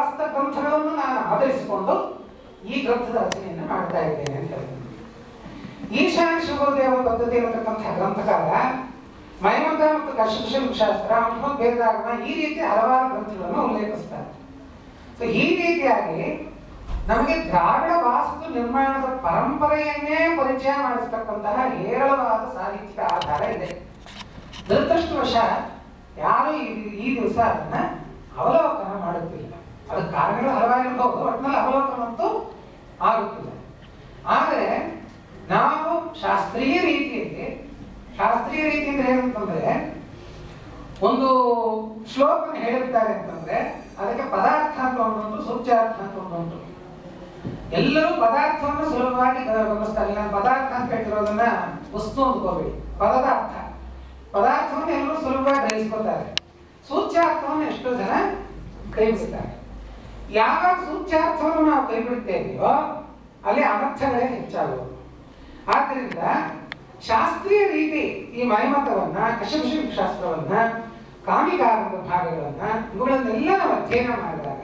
ಸಮಸ್ತ ಗ್ರಂಥಗಳನ್ನು ನಾನು ಆಧರಿಸಿಕೊಂಡು ಈ ಗ್ರಂಥದ ರಚನೆಯನ್ನು ಮಾಡ್ತಾ ಇದ್ದೇನೆ ಅಂತ ಹೇಳ್ತೀನಿ ಈಶಾನ ಶಿವದೇವ ಪದ್ಧತಿ ಅನ್ನತಕ್ಕಂಥ ಗ್ರಂಥಕಾರ ಮೈಮಂತ ಮತ್ತು ಕಶ್ಯಪ ಶಾಸ್ತ್ರ ಅಂಶ ವೇದಾಗಮ ಈ ರೀತಿ ಹಲವಾರು ಗ್ರಂಥಗಳನ್ನು ಉಲ್ಲೇಖಿಸ್ತಾರೆ ಸೊ ಈ ರೀತಿಯಾಗಿ ನಮಗೆ ದ್ರಾವಿಡ ವಾಸ್ತು ನಿರ್ಮಾಣದ ಪರಂಪರೆಯನ್ನೇ ಪರಿಚಯ ಮಾಡಿಸ್ತಕ್ಕಂತಹ ಹೇರಳವಾದ ಸಾಹಿತ್ಯಿಕ ಆಧಾರ ಇದೆ ದುರದೃಷ್ಟವಶ ಯಾರು ಈ ಈ ದಿವಸ ಅದನ್ನ ಅವಲೋಕನ ಮಾಡುತ್ತಿಲ್ಲ ಅದಕ್ಕೆ ಕಾರಣಗಳು ಹಲವಾಗಿರಬಹುದು ಒಟ್ಟಿನಲ್ಲಿ ಅವಲೋಕನ ಅಂತೂ ಆಗುತ್ತಿಲ್ಲ ಆದರೆ ನಾವು ಶಾಸ್ತ್ರೀಯ ರೀತಿಯಲ್ಲಿ ಶಾಸ್ತ್ರೀಯ ರೀತಿ ಅಂದ್ರೆ ಏನಂತಂದ್ರೆ ಒಂದು ಶ್ಲೋಕನ ಹೇಳಿರ್ತಾರೆ ಅಂತಂದ್ರೆ ಅದಕ್ಕೆ ಪದಾರ್ಥ ಅಂತ ಒಂದುಂಟು ಸೂಚ್ಯಾರ್ಥ ಅಂತ ಒಂದುಂಟು ಎಲ್ಲರೂ ಪದಾರ್ಥವನ್ನು ಸುಲಭವಾಗಿ ಗಮನಿಸ್ತಾರೆ ನಾನು ಪದಾರ್ಥ ಅಂತ ಹೇಳ್ತಿರೋದನ್ನ ವಸ್ತು ಅಂದ್ಕೋಬೇಡಿ ಪದದ ಅರ್ಥ ಪದಾರ್ಥವನ್ನು ಎಲ್ಲರೂ ಸುಲಭವಾಗಿ ಗ್ರಹಿಸ್ಕೊತಾರೆ ಸೂಚ್ಯಾರ್ಥವನ್ನು ಎಷ್ಟೋ ಜನ ಕೈ ಬಿಡ್ತಾರೆ ಯಾವಾಗ ಸೂಚ್ಯಾರ್ಥವನ್ನು ನಾವು ಕೈ ಬಿಡ್ತೇವೆಯೋ ಅಲ್ಲಿ ಅನರ್ಥಗಳೇ ಹೆಚ್ಚಾಗುವುದು ಆದ್ದರಿಂದ ಶಾಸ್ತ್ರೀಯ ರೀತಿ ಈ ಮೈಮತವನ್ನ ಕಶಪಶಿ ಶಾಸ್ತ್ರವನ್ನ ಕಾಮಿಕಾರದ ಭಾಗಗಳನ್ನ ಇವುಗಳನ್ನೆಲ್ಲ ನಾವು ಅಧ್ಯಯನ ಮಾಡಿದಾಗ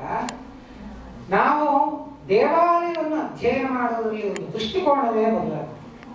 ನಾವು ದೇವಾಲಯವನ್ನು ಅಧ್ಯಯನ ಮಾಡೋದ್ರಲ್ಲಿ ಒಂದು ದೃಷ್ಟಿಕೋನವೇ ಬದಲಾಗುತ್ತೆ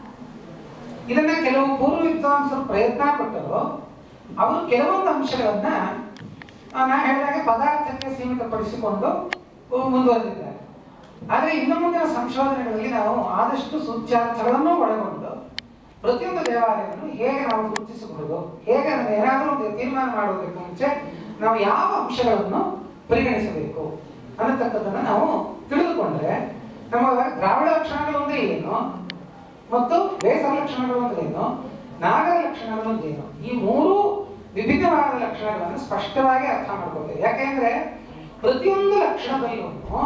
ಇದನ್ನ ಕೆಲವು ಪೂರ್ವ ವಿದ್ವಾಂಸರು ಪ್ರಯತ್ನ ಪಟ್ಟರು ಅವರು ಕೆಲವೊಂದು ಅಂಶಗಳನ್ನ ಆ, ನಾ ಹೇಳಿದಾಗೆ ಪದಾರ್ಥಕ್ಕೆ ಸೀಮಿತಪಡಿಸಿಕೊಂಡು ಮುಂದುವರೆದಿದ್ದಾರೆ ಆದರೆ ಇನ್ನು ಮುಂದಿನ ಸಂಶೋಧನೆಗಳಲ್ಲಿ ನಾವು ಆದಷ್ಟು ಸೂಚ್ಯಾರ್ಥಗಳನ್ನು ಒಳಗೊಂಡು ಪ್ರತಿಯೊಂದು ದೇವಾಲಯವನ್ನು ಹೇಗೆ ನಾವು ಗುರುತಿಸಬಹುದು ಹೇಗೆ ನಾವು ಏನಾದರೂ ಒಂದು ತೀರ್ಮಾನ ಮಾಡೋದಕ್ಕೆ ಮುಂಚೆ ನಾವು ಯಾವ ಅಂಶಗಳನ್ನು ಪರಿಗಣಿಸಬೇಕು ಅನ್ನತಕ್ಕದ್ದನ್ನು ನಾವು ತಿಳಿದುಕೊಂಡ್ರೆ ನಮ್ಮ ದ್ರಾವಿಡ ಲಕ್ಷಣಗಳು ಅಂದ್ರೆ ಏನು ಮತ್ತು ಬೇಸರ ಲಕ್ಷಣಗಳು ಅಂದ್ರೆ ಏನು ನಾಗರ ಲಕ್ಷಣಗಳು ಅಂದ್ರೆ ಏನು ಈ ಮೂರು ವಿಭಿನ್ನವಾದ ಲಕ್ಷಣಗಳನ್ನು ಸ್ಪಷ್ಟವಾಗಿ ಅರ್ಥ ಮಾಡ್ಕೋತೇವೆ ಯಾಕೆಂದ್ರೆ ಪ್ರತಿಯೊಂದು ಲಕ್ಷಣದಲ್ಲೂ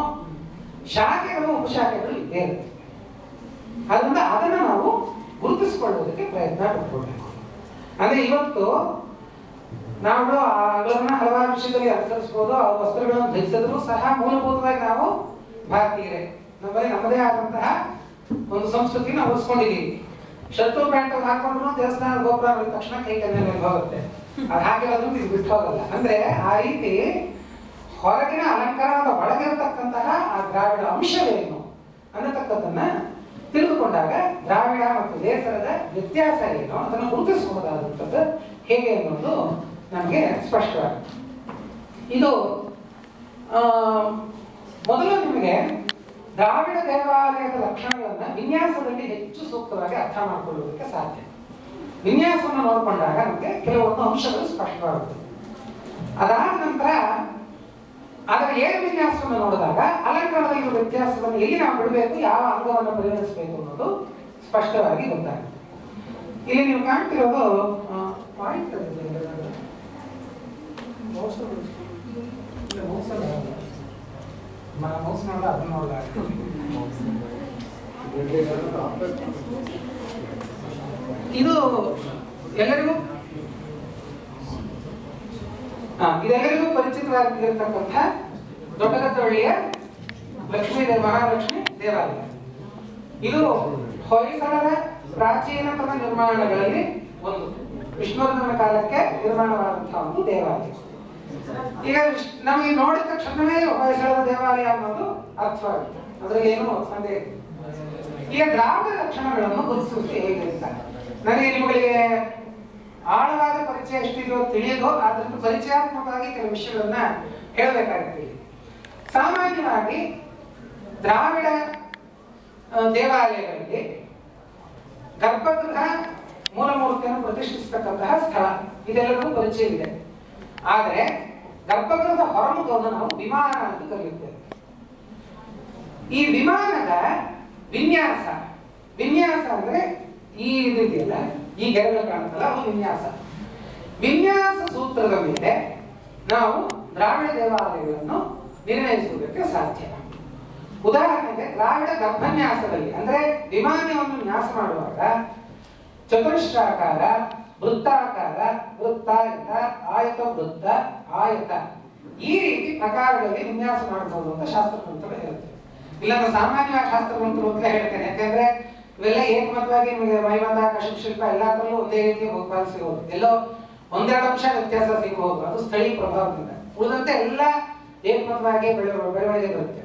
ಶಾಖೆಗಳು ಉಪಶಾಖೆಗಳು ಇದ್ದೇ ಇರುತ್ತೆ ಅದರಿಂದ ಅದನ್ನು ನಾವು ಗುರುತಿಸಿಕೊಳ್ಳುವುದಕ್ಕೆ ಪ್ರಯತ್ನ ಪಡ್ಕೊಳ್ಬೇಕು ಅಂದ್ರೆ ಇವತ್ತು ನಾವು ಅವುಗಳನ್ನ ಹಲವಾರು ವಿಷಯದಲ್ಲಿ ಅನುಸರಿಸಬಹುದು ಆ ವಸ್ತ್ರಗಳನ್ನು ಧರಿಸಿದ್ರು ಸಹ ಮೂಲಭೂತವಾಗಿ ನಾವು ಭಾರತೀಯರೇ ನಮ್ಮಲ್ಲಿ ನಮ್ಮದೇ ಆದಂತಹ ಒಂದು ಸಂಸ್ಕೃತಿ ನಾವು ಉಳಿಸ್ಕೊಂಡಿದ್ದೀವಿ ಶರ್ಟು ಪ್ಯಾಂಟ್ ಹಾಕೊಂಡ್ರು ದೇವಸ್ಥಾನ ಗೋಪುರ ನೋಡಿದ ತಕ್ಷಣ ಕೈ ಕನ್ನ ಮೇಲೆ ಹೋಗುತ್ತೆ ಅದು ಹಾಕಿರೋದ್ರೂ ಇದು ಬಿಟ್ಟು ಹೋಗಲ್ಲ ಅಂದ್ರೆ ಆ ರೀತಿ ಹೊರಗಿನ ಅಲಂಕಾರದ ಒಳಗಿರತಕ್ಕಂತಹ ಆ ದ್ರಾವಿಡ ಅಂಶವೇನು ಅನ್ನತಕ್ಕದ್ದನ್ನ ತಿಳಿದುಕೊಂಡಾಗ ದ್ರಾವಿಡ ಮತ್ತು ದೇಸರದ ವ್ಯತ್ಯಾಸ ಏನು ಅದನ್ನು ಗುರುತಿಸಬಹುದಾದಂಥದ್ದು ಹೇಗೆ ಅನ್ನೋದು ನಮಗೆ ಸ್ಪಷ್ಟವಾಗುತ್ತೆ ಇದು ಆ, ಮೊದಲು ನಿಮಗೆ ದ್ರಾವಿಡ ದೇವಾಲಯದ ಲಕ್ಷಣಗಳನ್ನ ವಿನ್ಯಾಸದಲ್ಲಿ ಹೆಚ್ಚು ಸೂಕ್ತವಾಗಿ ಅರ್ಥ ಮಾಡಿಕೊಳ್ಳುವುದಕ್ಕೆ ಸಾಧ್ಯ ವಿನ್ಯಾಸವನ್ನು ನೋಡಿಕೊಂಡಾಗ ನಮಗೆ ಕೆಲವೊಂದು ಅಂಶಗಳು ಸ್ಪಷ್ಟವಾಗುತ್ತದೆ ಅದಾದ ನಂತರ ಅದರ ಏಳು ವಿನ್ಯಾಸವನ್ನು ನೋಡಿದಾಗ ಅಲಂಕಾರದಲ್ಲಿ ವ್ಯತ್ಯಾಸವನ್ನು ಎಲ್ಲಿ ನಾವು ಬಿಡಬೇಕು ಯಾವ ಅಂಗವನ್ನು ಪರಿಗಣಿಸಬೇಕು ಅನ್ನೋದು ಸ್ಪಷ್ಟವಾಗಿ ಗೊತ್ತಾಗುತ್ತೆ ಇಲ್ಲಿ ನೀವು ಕಾಣ್ತಿರೋದು ಪಾಯಿಂಟ್ ಮೌಸ್ ನೋಡ ಅದನ್ನ ನೋಡ ಇದು ಎಲ್ಲರಿಗೂ ಹಾ, ಇದೆಲ್ಲರಿಗೂ ಪರಿಚಿತವಾಗಿರ್ತಕ್ಕಂಥ ದೊಡ್ಡಗದ್ದೊಳ್ಳಿಯ ಲಕ್ಷ್ಮೀ ದೇವ ಮಹಾಲಕ್ಷ್ಮಿ ದೇವಾಲಯ ಇದು ಹೊಯ್ಸಳರ ಪ್ರಾಚೀನತಮ ನಿರ್ಮಾಣಗಳಲ್ಲಿ ಒಂದು ವಿಷ್ಣುವರ್ಧನ ಕಾಲಕ್ಕೆ ನಿರ್ಮಾಣವಾದಂತಹ ಒಂದು ದೇವಾಲಯ ಈಗ ವಿಶ್- ನಮಗೆ ನೋಡಿದ ತಕ್ಷಣವೇ ಹೊಯ್ಸಳರ ದೇವಾಲಯ ಅನ್ನೋದು ಅರ್ಥವಾಗುತ್ತೆ ಅದ್ರಲ್ಲಿ ಏನು ಸಂದೇಹ ಇಲ್ಲ. ಈಗ ದ್ರಾವಿಡ ಲಕ್ಷಣಗಳನ್ನು ಗುರುತಿಸುವುದು ಹೇಗೆ ಅಂತ ನನಗೆ ನಿಮಗೆ ಆಳವಾದ ಪರಿಚಯ ಎಷ್ಟಿದೆಯೋ ತಿಳಿಯೋದು ಅದನ್ನು ಪರಿಚಯಾತ್ಮಕವಾಗಿ ಕೆಲವು ವಿಷಯಗಳನ್ನ ಹೇಳಬೇಕಾಗುತ್ತೆ ಇಲ್ಲಿ. ಸಾಮಾನ್ಯವಾಗಿ ದ್ರಾವಿಡ ಆ, ದೇವಾಲಯಗಳಲ್ಲಿ ಗರ್ಭಗೃಹ ಮೂಲಮೂರ್ತಿಯನ್ನು ಪ್ರತಿಷ್ಠಿಸತಕ್ಕಂತಹ ಸ್ಥಳ ಇದೆಲ್ಲರಿಗೂ ಪರಿಚಯವಿದೆ ಆದರೆ ಗರ್ಭಗೃಹದ ಹೊರಮುಖವನ್ನು ನಾವು ವಿಮಾನ ಅಂತ ಕರೆಯುತ್ತೇವೆ ಈ ವಿಮಾನದ ವಿನ್ಯಾಸ ವಿನ್ಯಾಸ ಅಂದ್ರೆ ಈ ಇದೆಯಲ್ಲ ಈ ಗೆರೆಗಳು ಕಾಣುತ್ತಲ್ಲ ಅದು ವಿನ್ಯಾಸ ವಿನ್ಯಾಸ ಸೂತ್ರದ ಮೇಲೆ ನಾವು ದ್ರಾವಿಡ ದೇವಾಲಯಗಳನ್ನು ನಿರ್ಣಯಿಸುವುದಕ್ಕೆ ಸಾಧ್ಯ ಉದಾಹರಣೆಗೆ ದ್ರಾವಿಡ ಗರ್ಭನ್ಯಾಸದಲ್ಲಿ ಅಂದ್ರೆ ವಿಮಾನವನ್ನು ನ್ಯಾಸ ಮಾಡುವಾಗ ಚತುಷ್ಟಾಕಾರ ವೃತ್ತಾಕಾರ ವೃತ್ತಾಯತ ಆಯತ ವೃತ್ತ ಆಯತ ಈ ರೀತಿ ಪ್ರಕಾರಗಳಲ್ಲಿ ವಿನ್ಯಾಸ ಮಾಡಬಹುದು ಅಂತ ಶಾಸ್ತ್ರಗ್ರಂಥಗಳು ಹೇಳುತ್ತೆ ಇಲ್ಲಾಂದ್ರೆ ಸಾಮಾನ್ಯವಾಗಿ ಶಾಸ್ತ್ರಗ್ರಂಥಗಳು ಅಂತ ಹೇಳ್ತೇನೆ ಯಾಕಂದ್ರೆ ಇವೆಲ್ಲ ಏಕಮತವಾಗಿ ನಿಮಗೆ ಮೈಮತ ಕಶಿಪ್ ಶಿಲ್ಪ ಎಲ್ಲದರಲ್ಲೂ ಒಂದೇ ರೀತಿ ಬಹುಪಾಲು ಸಿಗೋದು ಎಲ್ಲೋ ಒಂದೆರಡು ಅಂಶ ವ್ಯತ್ಯಾಸ ಸಿಗಬಹುದು ಅದು ಸ್ಥಳೀಯ ಪ್ರಭಾವದಿಂದ ಉಳಿದಂತೆ ಎಲ್ಲ ಏಕಮತವಾಗಿ ಬೆಳೆಯುವ ಬೆಳವಣಿಗೆ ಬರುತ್ತೆ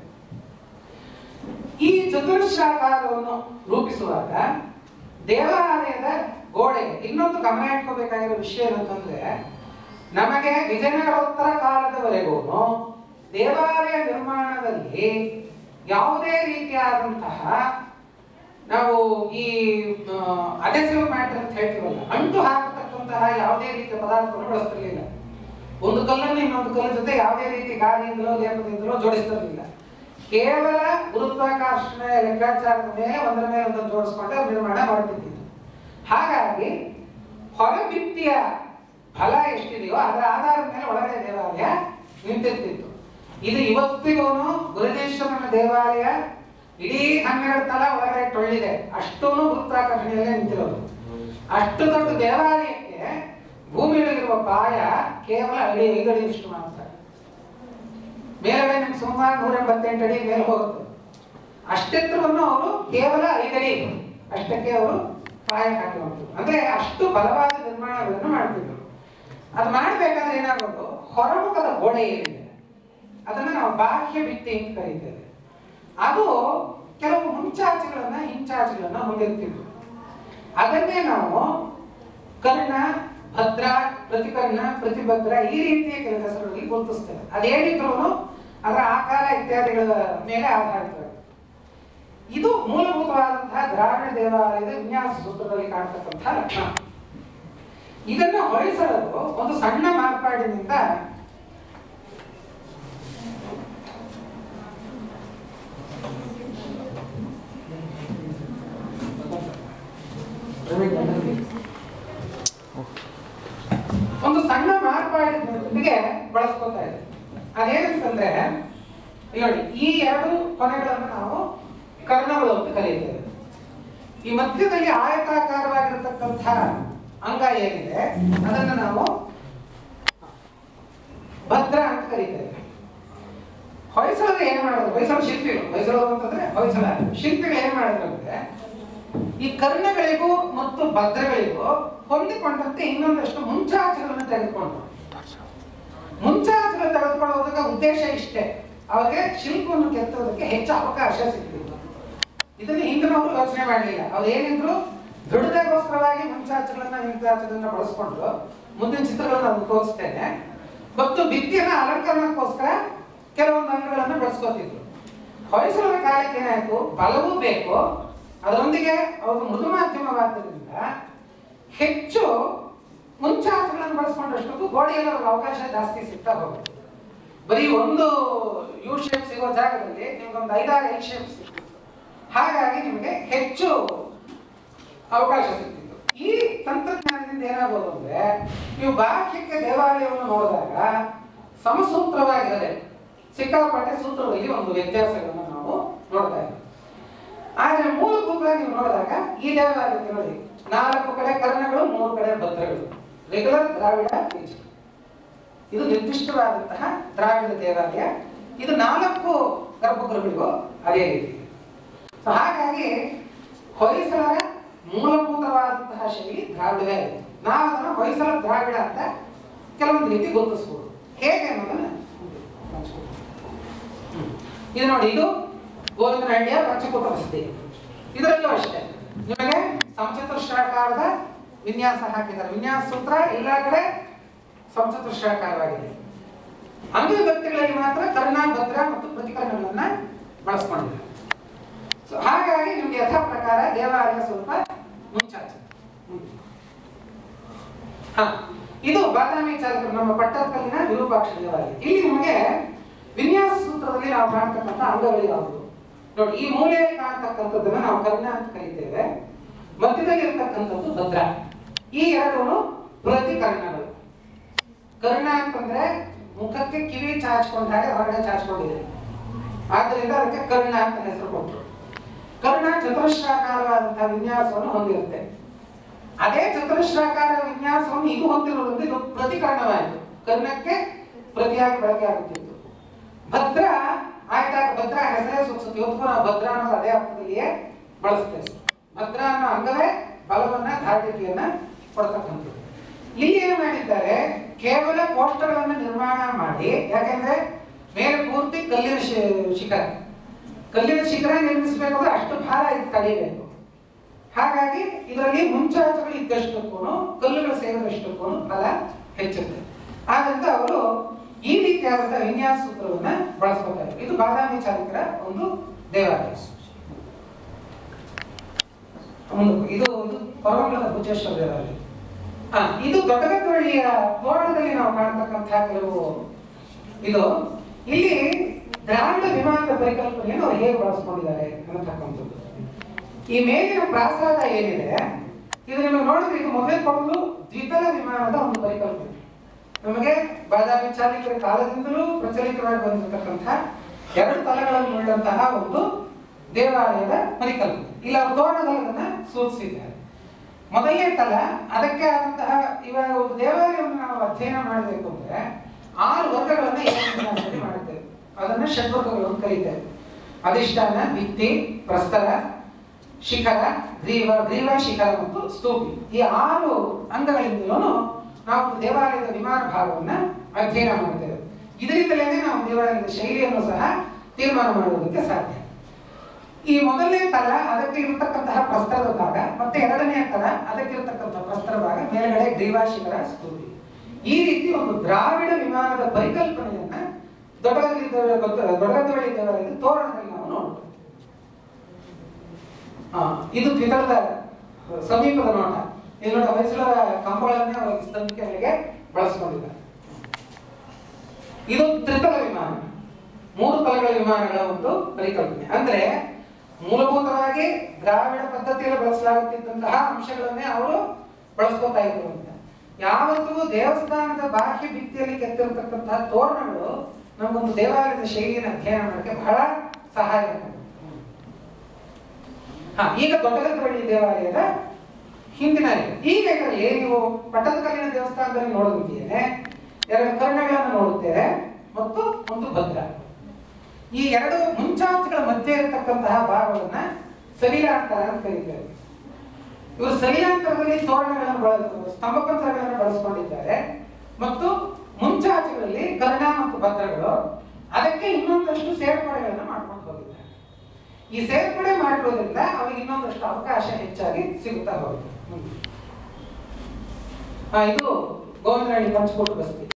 ಈ ಚತುರಶ್ರಾಕಾರವನ್ನು ರೂಪಿಸುವಾಗ ದೇವಾಲಯದ ಗೋಡೆ ಇನ್ನೊಂದು ಗಮನ ಇಟ್ಕೋಬೇಕಾಗಿರೋ ವಿಷಯ ಏನಂತಂದ್ರೆ ನಮಗೆ ವಿಜಯನಗರೋತ್ತರ ಕಾಲದವರೆಗೂ ದೇವಾಲಯ ನಿರ್ಮಾಣದಲ್ಲಿ ಯಾವುದೇ ರೀತಿಯಾದಂತಹ ನಾವು ಈ ಅದೆಸಿವ್ ಮ್ಯಾಟರ್ ಅಂತ ಹೇಳ್ತೀವಲ್ಲ ಅಂಟು ಹಾಕತಕ್ಕಂತಹ ಯಾವುದೇ ರೀತಿಯ ಪದಾರ್ಥವನ್ನು ಬಳಸ್ತಿರ್ಲಿಲ್ಲ ಒಂದು ಕಲ್ಲನ್ನು ಇನ್ನೊಂದು ಕಲ್ಲ ಜೊತೆ ಯಾವುದೇ ರೀತಿ ಗಾಳಿಯಿಂದಲೋ ಲೇಪದಿಂದಲೋ ಜೋಡಿಸ್ತಿರ್ಲಿಲ್ಲ ಕೇವಲ ಗುರುತ್ವಾಕರ್ಷಣೆ ಲೆಕ್ಕಾಚಾರದ ಮೇಲೆ ಒಂದರ ಮೇಲೆ ಒಂದನ್ನು ಜೋಡಿಸ್ಕೊಂಡು ಅವ್ರು ನಿರ್ಮಾಣ ಮಾಡ್ತಿದ್ದಿದ್ದು ಹಾಗಾಗಿ ಹೊರಭಿತ್ತಿಯ ಫಲ ಎಷ್ಟಿದೆಯೋ ಅದರ ಆಧಾರದ ಮೇಲೆ ಒಳಗಡೆ ದೇವಾಲಯ ನಿಂತಿರ್ತಿತ್ತು ಇದು ಇವತ್ತಿಗೂ ಗುರುದೇಶ್ವರನ ದೇವಾಲಯ ಇಡೀ ಹನ್ನೆರಡು ತಲ ಒಳಗಡೆ ಟೊಳ್ಳಿದೆ ಅಷ್ಟೂ ಗುರುತ್ವಾಕರ್ಷಣೆಯಲ್ಲೇ ನಿಂತಿರೋದು ಅಷ್ಟು ದೊಡ್ಡ ದೇವಾಲಯಕ್ಕೆ ಭೂಮಿಯಲ್ಲಿರುವ ಪಾಯ ಕೇವಲ ಅಡಿ ಐದು ಅಡಿಯಷ್ಟು ಮಾತ್ರ ಮೇಲ್ಗಡೆ ನಿಮ್ಗೆ ಸುಮಾರು ನೂರ ಎಂಬತ್ತೆಂಟು ಅಡಿ ಮೇಲೆ ಹೋಗುತ್ತೆ ಅಷ್ಟೆತ್ತರವನ್ನು ಅವರು ಕೇವಲ ಐದಡಿ ಅಷ್ಟಕ್ಕೆ ಅವರು ಪಾಯ ಹಾಕಿರುವಂಥದ್ದು ಅಂದ್ರೆ ಅಷ್ಟು ಬಲವಾದ ನಿರ್ಮಾಣಗಳನ್ನು ಮಾಡ್ತಿದ್ರು ಅದು ಮಾಡಬೇಕಾದ್ರೆ ಏನಾಗೋದು ಹೊರಮುಖದ ಗೋಡೆ ಏನಿದೆ ಅದನ್ನ ನಾವು ಬಾಹ್ಯ ಭಿತ್ತಿ ಅಂತ ಕರೀತೇವೆ ಅದು ಕೆಲವು ಮುಂಚಾಚೆಗಳನ್ನ ಹಿಂಚಾಚೆಗಳನ್ನ ಹೊಂದಿರ್ತಿದ್ವು ಅದನ್ನೇ ನಾವು ಕರ್ಣ ಭದ್ರ ಪ್ರತಿಕರ್ಣ ಪ್ರತಿಭದ್ರ ಈ ರೀತಿಯ ಕೆಲವು ಹೆಸರುಗಳಲ್ಲಿ ಗುರುತಿಸ್ತೇವೆ ಅದೇನಿದ್ರು ಅದರ ಆಕಾರ ಇತ್ಯಾದಿಗಳ ಮೇಲೆ ಆಧಾರಿತವಾಗಿ ಇದು ಮೂಲಭೂತವಾದಂತಹ ದ್ರಾವಿಡ ದೇವಾಲಯದ ವಿನ್ಯಾಸ ಸೂತ್ರದಲ್ಲಿ ಕಾಣತಕ್ಕಂತಹ ಲಕ್ಷಣ ಇದನ್ನ ಹೊಳಿಸಲು ಒಂದು ಸಣ್ಣ ಮಾರ್ಪಾಡಿನಿಂದ ಒಂದು ಸಣ್ಣ ಮಾರ್ಪಾಡಿನೊಂದಿಗೆ ಬಳಸ್ಕೊತಾ ಇದೆ ಅದೇನಂತಂದ್ರೆ ಇಲ್ಲಿ ನೋಡಿ ಈ ಎರಡು ಕೊನೆಗಳನ್ನು ನಾವು ಕರ್ಣಗಳು ಅಂತ ಕರೀತೇವೆ ಈ ಮಧ್ಯದಲ್ಲಿ ಆಯತಾಕಾರವಾಗಿರತಕ್ಕಂತಹ ಅಂಗ ಏನಿದೆ ಅದನ್ನು ನಾವು ಭದ್ರ ಅಂತ ಕರೀತೇವೆ ಹೊಯ್ಸಳರು ಏನ್ ಮಾಡಿದ್ರು ಹೊಯ್ಸಳ ಶಿಲ್ಪಿಗಳು ಹೊಯ್ಸಳರು ಅಂತಂದ್ರೆ ಹೊಯ್ಸಳ ಶಿಲ್ಪಿಗಳು ಏನ್ ಮಾಡಿದ್ರು ಅಂದ್ರೆ ಈ ಕರ್ಣಗಳಿಗೂ ಮತ್ತು ಭದ್ರಗಳಿಗೂ ಹೊಂದಿಕೊಂಡಂತೆ ಇನ್ನೊಂದಷ್ಟು ಮುಂಚಾಚೆಗಳನ್ನು ತೆಗೆದುಕೊಂಡ್ರು ಮುಂಚಾಚೆಗಳು ತೆಗೆದುಕೊಳ್ಳುವುದಕ್ಕೆ ಉದ್ದೇಶ ಇಷ್ಟೇ ಅವರಿಗೆ ಶಿಲ್ಪವನ್ನು ಕೆತ್ತೋದಕ್ಕೆ ಹೆಚ್ಚು ಅವಕಾಶ ಸಿಗ್ತಿತ್ತು ಇದನ್ನು ಹಿಂದಿನವರು ಯೋಚನೆ ಮಾಡಲಿಲ್ಲ ಅವ್ರು ಏನಿದ್ರು ದೃಢತೆಗೋಸ್ಕರವಾಗಿ ಮುಂಚಾಚೆಗಳನ್ನ ಹಿಂಚಾಚೆಗಳನ್ನ ಬಳಸ್ಕೊಂಡ್ರು ಮುಂದಿನ ಚಿತ್ರಗಳನ್ನ ನಾನು ತೋರಿಸ್ತೇನೆ ಮತ್ತು ಭಿತ್ತಿಯನ್ನ ಅಲಂಕರಣಕ್ಕೋಸ್ಕರ ಕೆಲವೊಂದು ಅಂಗಗಳನ್ನು ಬಳಸ್ಕೊತಿದ್ರು ಹೊಯ್ಸಳರ ಕಾಲಕ್ಕೆ ಏನಾಯ್ತು ಬಲವೂ ಬೇಕು ಅದರೊಂದಿಗೆ ಅವರು ಮೃದು ಮಾಧ್ಯಮವಾದ್ದರಿಂದ ಹೆಚ್ಚು ಮುಂಚಾಚೆಗಳನ್ನು ಬಳಸ್ಕೊಂಡಷ್ಟು ಗೋಡೆಯಲ್ಲಿ ಅವ್ರಿಗೆ ಅವಕಾಶ ಜಾಸ್ತಿ ಸಿಗ್ತಾ ಹೋಗುತ್ತೆ ಬರೀ ಒಂದು ಯು ಶೇಪ್ ಸಿಗೋ ಜಾಗದಲ್ಲಿ ನಿಮ್ಗೊಂದು ಐದಾರು ಎಲ್ ಶೇಪ್ ಸಿಗ್ತಿತ್ತು ಹಾಗಾಗಿ ನಿಮಗೆ ಹೆಚ್ಚು ಅವಕಾಶ ಸಿಗ್ತಿತ್ತು ಈ ತಂತ್ರಜ್ಞಾನದಿಂದ ಏನಾಗೋದು ಅಂದ್ರೆ ನೀವು ಬಾಹ್ಯಕ್ಕೆ ದೇವಾಲಯವನ್ನು ನೋಡಿದಾಗ ಸಮಸೂತ್ರವಾಗಿರದೆ ಸಿಕ್ಕಾಪಟ್ಟೆ ಸೂತ್ರದಲ್ಲಿ ಒಂದು ವ್ಯತ್ಯಾಸಗಳನ್ನು ನಾವು ನೋಡ್ತಾ ಇದ್ದೀವಿ ಆದ್ರೆ ಮೂಲಭೂತವಾಗಿ ನೀವು ನೋಡಿದಾಗ ಈ ದೇವಾಲಯಕ್ಕೆ ನೋಡಿ ನಾಲ್ಕು ಕಡೆ ಕರ್ಣಗಳು ಮೂರು ಕಡೆ ಭದ್ರಗಳು ರೆಗ್ಯುಲರ್ ದ್ರಾವಿಡ ಬೀಜ ಇದು ನಿರ್ದಿಷ್ಟವಾದಂತಹ ದ್ರಾವಿಡ ದೇವಾಲಯ ಇದು ನಾಲ್ಕು ಗರ್ಭಗೃಹಗಳಿಗೂ ಅದೇ ರೀತಿ ಸೊ ಹಾಗಾಗಿ ಹೊಯ್ಸಳರ ಮೂಲಭೂತವಾದಂತಹ ಶೈಲಿ ದ್ರಾವಿಡವೇ ಇದೆ ನಾವು ಅದನ್ನು ಹೊಯ್ಸಳ ದ್ರಾವಿಡ ಅಂತ ಕೆಲವೊಂದು ರೀತಿ ಗುರುತಿಸ್ಬೋದು ಹೇಗೆ ಅನ್ನೋದನ್ನ ಹಂಚ್ಕೊಳ್ತೀನಿ. ಹ್ಮ್. ಇದು ನೋಡಿ ಇದು ಗೋವಿಂದನಹಳ್ಳಿಯ ಪಂಚಕೂಟ ವಸತಿ ಇದರಲ್ಲೂ ಅಷ್ಟೇ ನಿಮಗೆ ಸಮಚತುಷ್ಟಾಕಾರದ ವಿನ್ಯಾಸ ಹಾಕಿದ್ದಾರೆ ವಿನ್ಯಾಸ ಸೂತ್ರ ಎಲ್ಲ ಕಡೆ ಸಮಚತುಷ್ಟಾಕಾರವಾಗಿದೆ ಅಂಗವ್ಯಕ್ತಿಗಳಲ್ಲಿ ಮಾತ್ರ ಕರ್ಣ ಭದ್ರ ಮತ್ತು ಪ್ರತಿಕರಣಗಳನ್ನ ಬಳಸ್ಕೊಂಡಿದ್ದಾರೆ ಸೊ ಹಾಗಾಗಿ ನಿಮ್ಗೆ ಯಥಾ ಪ್ರಕಾರ ದೇವಾಲಯ ಸ್ವಲ್ಪ ಮುಂಚಾಚೆ ಹ್ಮ್. ಹ ಇದು ಬಾದಾಮಿ ಚಾಲಕರು ನಮ್ಮ ಪಟ್ಟದಕಲ್ಲಿನ ವಿರೂಪಾಕ್ಷ ದೇವಾಲಯ ಇಲ್ಲಿ ನಿಮಗೆ ವಿನ್ಯಾಸ ಸೂತ್ರದಲ್ಲಿ ನಾವು ಕಾಣ್ತಕ್ಕಂಥ ಅಂಗಗಳು ಯಾವುದು ನೋಡಿ ಈ ಮೂಲೆಯಲ್ಲಿ ಕಾಣ್ತಕ್ಕಂಥದ್ದನ್ನ ನಾವು ಕರ್ಣ ಅಂತ ಕರೀತೇವೆ ಮಧ್ಯದಲ್ಲಿ ಇರ್ತಕ್ಕಂಥದ್ದು ಭದ್ರ ಈ ಎರಡು ಪ್ರತಿಕರ್ಣಗಳು ಕರ್ಣ ಅಂತಂದ್ರೆ ಮುಖಕ್ಕೆ ಕಿವಿ ಚಾಚ್ಕೊಂಡ ಹಾಗೆ ಹೊರಗಡೆ ಚಾಚ್ಕೊಂಡಿದೆ ಆದ್ದರಿಂದ ಅದಕ್ಕೆ ಕರ್ಣ ಅಂತ ಹೆಸರು ಕೊಟ್ಟರು ಕರ್ಣ ಚತುರಶ್ರಾಕಾರವಾದಂತಹ ವಿನ್ಯಾಸವನ್ನು ಹೊಂದಿರುತ್ತೆ ಅದೇ ಚತುರಶ್ರಾಕಾರ ವಿನ್ಯಾಸವನ್ನು ಇದು ಹೊಂದಿರುವುದರಿಂದ ಇದು ಪ್ರತಿಕರಣವಾಯಿತು ಕರ್ಣಕ್ಕೆ ಪ್ರತಿಯಾಗಿ ಬಳಕೆ ಆಗುತ್ತಿತ್ತು ಭದ್ರ ಆಯ್ತಾ ಭದ್ರ ಹೆಸರೇ ಸೂಚಿಸುತ್ತೆ ಇವತ್ತು ನಾವು ಭದ್ರ ಅನ್ನೋದು ಅದೇ ಅರ್ಥದಲ್ಲಿಯೇ ಬಳಸ್ತೇವೆ ಭದ್ರ ಅನ್ನೋ ಅಂಗವೇ ಬಲವನ್ನ ಧಾರ್ಮಿಕೆಯನ್ನ ಕೊಡ್ತಕ್ಕಂಥದ್ದು ಇಲ್ಲಿ ಏನು ಮಾಡಿದ್ದಾರೆ ಕೇವಲ ಕೋಷ್ಟಗಳನ್ನು ನಿರ್ಮಾಣ ಮಾಡಿ ಯಾಕೆಂದ್ರೆ ಮೇಲೆ ಪೂರ್ತಿ ಕಲ್ಲಿನ ಶಿ- ಶಿಖರ ಕಲ್ಲಿನ ಶಿಖರ ನಿರ್ಮಿಸಬೇಕಾದ್ರೆ ಅಷ್ಟು ಭಾರ ಇದು ತಡೆಯಬೇಕು ಹಾಗಾಗಿ ಇದರಲ್ಲಿ ಮುಂಚಾಚುಗಳು ಇದ್ದಷ್ಟಕ್ಕೂ ಕಲ್ಲುಗಳು ಸೇರಿದಷ್ಟಕ್ಕೂ ಫಲ ಹೆಚ್ಚುತ್ತೆ ಆದ್ರಿಂದ ಅವರು ಈ ರೀತಿಯಾದಂತಹ ವಿನ್ಯಾಸ ಸೂತ್ರವನ್ನ ಬಳಸ್ಕೊತಾರೆ ಇದು ಬಾದಾಮಿ ಚಾಲಕರ ಒಂದು ದೇವಾಲಯ ಮುಂದಕ್ಕೆ ಇದು ಇದು ಪರಮಂಗಲದ ಭುಜೇಶ್ವರ ದೇವಾಲಯ ಆ, ಇದು ದೊಡ್ಡಗತ್ತವಳ್ಳಿಯ ತೋರಣದಲ್ಲಿ ನಾವು ಕಾಣತಕ್ಕಂತಹ ಕೆಲವು ಇದು ಇಲ್ಲಿ ದ್ರಾವಿಡ ವಿಮಾನದ ಪರಿಕಲ್ಪನೆಯನ್ನು ಅವರು ಹೇಗೆ ಬಳಸ್ಕೊಂಡಿದ್ದಾರೆ ಅನ್ನತಕ್ಕಂಥದ್ದು ಈ ಮೇಲಿನ ಪ್ರಾಸಾದ ಏನಿದೆ ಇದು ನಿಮಗೆ ನೋಡಿದ್ರೆ ಇದು ಮೊದಲೇ ಕೊಡಲು ದ್ವಿತಲ ವಿಮಾನದ ಒಂದು ಪರಿಕಲ್ಪನೆ ನಮಗೆ ಬಾದಾಮಿ ಚಾಲಕರ ಕಾಲದಿಂದಲೂ ಪ್ರಚಲಿತವಾಗಿ ಬಂದಿರತಕ್ಕಂತಹ ಎರಡು ತಲಗಳನ್ನು ಉಳ್ಳಂತಹ ಒಂದು ದೇವಾಲಯದ ಪರಿಕಲ್ಪನೆ ಇಲ್ಲಿ ಅವರು ತೋರಣಗಳನ್ನ ಸೂಚಿಸಿದ್ದಾರೆ ಮೊದಲನೇ ತಲ ಅದಕ್ಕೆ ಆದಂತಹ ಇವಾಗ ಒಂದು ದೇವಾಲಯವನ್ನು ನಾವು ಅಧ್ಯಯನ ಮಾಡಬೇಕು ಅಂದ್ರೆ ಆರು ವರ್ಗಗಳನ್ನ ಏಕವಿಧಾನದಲ್ಲಿ ಮಾಡುತ್ತೇವೆ ಅದನ್ನ ಷಡ್ವರ್ಗಗಳು ಅಂತ ಕರೀತೇವೆ ಅಧಿಷ್ಠಾನ ಭಿತ್ತಿ ಪ್ರಸ್ತರ ಶಿಖರ ಗ್ರೀವ ಗ್ರೀವ ಶಿಖರ ಮತ್ತು ಸ್ತೂಪಿ ಈ ಆರು ಅಂಗಗಳಿಂದಲೂ ನಾವು ಒಂದು ದೇವಾಲಯದ ವಿಮಾನ ಭಾಗವನ್ನ ಅಧ್ಯಯನ ಮಾಡ್ತೇವೆ ಇದರಿಂದಲೇ ನಾವು ದೇವಾಲಯದ ಶೈಲಿಯನ್ನು ಸಹ ತೀರ್ಮಾನ ಮಾಡುವುದಕ್ಕೆ ಸಾಧ್ಯ ಈ ಮೊದಲನೇ ತಲ ಅದಕ್ಕೆ ಇರತಕ್ಕಂತಹ ಪ್ರಸ್ತರದ ಭಾಗ ಮತ್ತೆ ಎರಡನೇ ತಲ ಅದಕ್ಕೆ ಇರತಕ್ಕಂತಹ ಪ್ರಸ್ತರ ಭಾಗ ಮೇಲ್ಗಡೆ ಗ್ರೀವಾ ಶಿಖರ ಸ್ತೂಪಿ ಈ ರೀತಿ ಒಂದು ದ್ರಾವಿಡ ವಿಮಾನದ ಪರಿಕಲ್ಪನೆಯನ್ನ ದೊಡ್ಡಗಲ್ಲಿ ದೊಡ್ಡಗದ್ದವಳ್ಳಿ ದೇವಾಲಯದ ತೋರಣದಲ್ಲಿ ನಾವು ನೋಡ್ತೇವೆ ಆ, ಇದು ದ್ವಿತಳದ ಸಮೀಪದ ನೋಟ ಇಲ್ಲಿ ನೋಡಿ ಹೊಯ್ಸಳರ ಕಂಬಗಳನ್ನೇ ಅವರ ಸ್ತಂಭಿಕೆಗಳಿಗೆ ಬಳಸಿಕೊಂಡಿದ್ದಾರೆ ಇದು ತ್ರಿತಲ ವಿಮಾನ ಮೂರು ತಲಗಳ ವಿಮಾನಗಳ ಒಂದು ಪರಿಕಲ್ಪನೆ ಅಂದ್ರೆ ಮೂಲಭೂತವಾಗಿ ದ್ರಾವಿಡ ಪದ್ಧತಿಯಲ್ಲಿ ಬಳಸಲಾಗುತ್ತಿದ್ದಂತಹ ಅಂಶಗಳನ್ನೇ ಅವರು ಬಳಸ್ಕೊತಾ ಇದ್ರು ಅಂತ ಯಾವತ್ತೂ ದೇವಸ್ಥಾನದ ಬಾಹ್ಯ ಭಿತ್ತಿಯಲ್ಲಿ ಕೆತ್ತಿರತಕ್ಕಂತಹ ತೋರಣಗಳು ನಮಗೊಂದು ದೇವಾಲಯದ ಶೈಲಿಯನ್ನು ಅಧ್ಯಯನ ಮಾಡಕ್ಕೆ ಬಹಳ ಸಹಾಯ ಮಾಡ್ತದೆ. ಹಾ ಈಗ ದೊಡ್ಡಗದ್ದವಳ್ಳಿ ದೇವಾಲಯದ ಹಿಂದಿನ ಇದು. ಈಗ ಇದರಲ್ಲಿ ನೀವು ಪಟ್ಟದಕಲ್ಲಿನ ದೇವಸ್ಥಾನದಲ್ಲಿ ನೋಡುತ್ತಿದ್ದೇನೆ ಎರಡು ಕರ್ಣಗಳನ್ನು ನೋಡುತ್ತೇವೆ ಮತ್ತು ಒಂದು ಭದ್ರ ಈ ಎರಡು ಮುಂಚಾಚುಗಳ ಮಧ್ಯೆ ಇರತಕ್ಕಂತಹ ಭಾಗವನ್ನ ಸಲಿಲಾಂತರ ಅಂತ ಕರೀತೇವೆ ಇವರು ಸಲಿಲಾಂತರದಲ್ಲಿ ತೋರಣಗಳನ್ನು ಬಳ ಸ್ತಂಭಪತ್ರಗಳನ್ನು ಬಳಸಿಕೊಂಡಿದ್ದಾರೆ ಮತ್ತು ಮುಂಚಾಚುಗಳಲ್ಲಿ ಕರ್ಣ ಮತ್ತು ಭದ್ರಗಳು ಅದಕ್ಕೆ ಇನ್ನೊಂದಷ್ಟು ಸೇರ್ಪಡೆಗಳನ್ನು ಮಾಡ್ಕೊಂಡು ಹೋಗಿದ್ದಾರೆ ಈ ಸೇರ್ಪಡೆ ಮಾಡಿರೋದ್ರಿಂದ ಅವರಿಗೆ ಇನ್ನೊಂದಷ್ಟು ಅವಕಾಶ ಹೆಚ್ಚಾಗಿ ಸಿಗುತ್ತಾ ಹೋಗುತ್ತೆ ಹ್ಮ್. ಆ, ಇದು ಗೋವಿಂದರಳ್ಳಿ ಪಂಚಕೋಟಿ ಬಸ್ತಿ